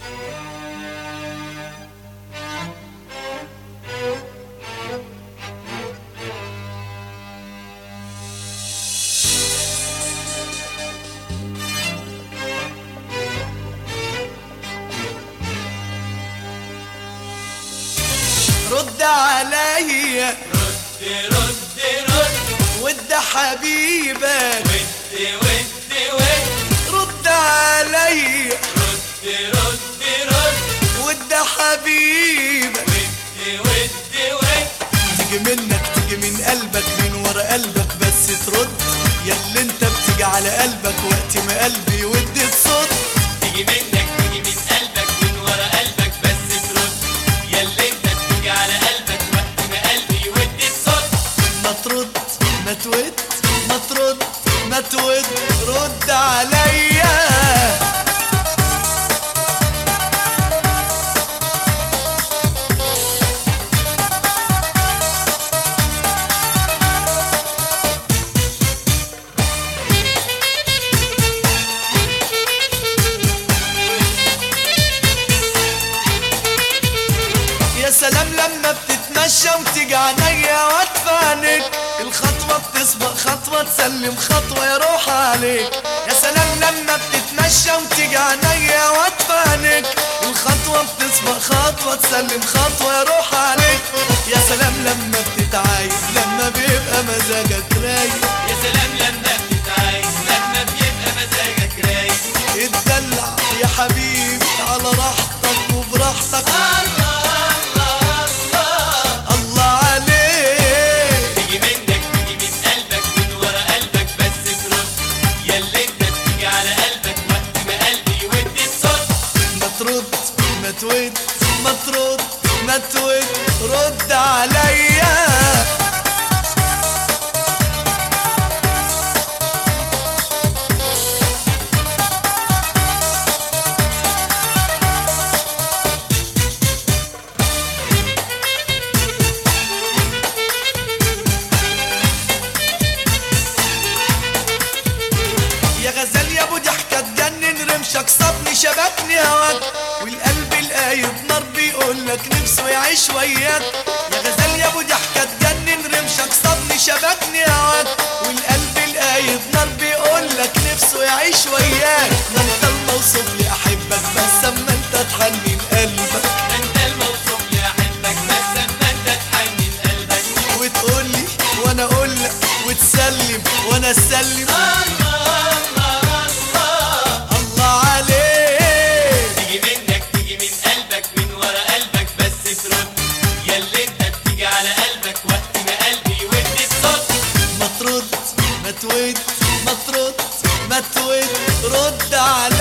رد عليا رد رد رد ود حبيبك ود ود ود رد عليا رد رد رد ود حبيبك ود ود ود تيجي منك تيجي من قلبك من ورا قلبك بس ترد ياللي انت بتيجي على قلبك وقت ما قلبي يود الصوت تيجي منك تيجي من قلبك من ورا قلبك بس ترد ياللي انت بتيجي على قلبك وقت ما قلبي يودي الصوت ما ترد ما تود ما ترد ما تود رد عليا يا سلام لما بتتمشى وتيجي عينيا واتفانك الخطوة بتسبق خطوة تسلم خطوة يا روح عليك يا سلام لما بتتمشى وتيجي عينيا واتفانك الخطوة بتسبق خطوة تسلم خطوة يا روح عليك يا سلام لما بتتعايق لما بيبقى مزاجك رايق يا سلام لما بتتعايز لما بيبقى مزاجك رايق اتدلع يا حبيبي على راحتك وبراحتك الله الله الله الله عليك تيجي منك تيجي من قلبك من ورا قلبك بس ترد ياللي انت بتيجي على قلبك وقت ما قلبي يودي الصوت ما ترد ما تود ما ترد ما تود رد عليا يا غزال يا ابو ضحكة تجنن رمشك صابني شبكني هواك والقلب القايد نار بيقول لك نفسه يعيش وياك يا غزال يا ابو ضحكة تجنن رمشك صابني شبكني هواك والقلب القايد نار بيقول لك نفسه يعيش وياك ما انت الموصوف لي احبك بس اما انت تحنن قلبك انت الموصوف لي احبك بس اما انت تحنن قلبك وتقول لي وانا اقول لك وتسلم وانا اسلم الله الله الله الله عليك تيجي منك تيجي من قلبك من ورا قلبك بس ترد ياللي انت بتيجي على قلبك وقت ما قلبي يودي الصوت ما ترد ما تود ما ترد ما تود رد على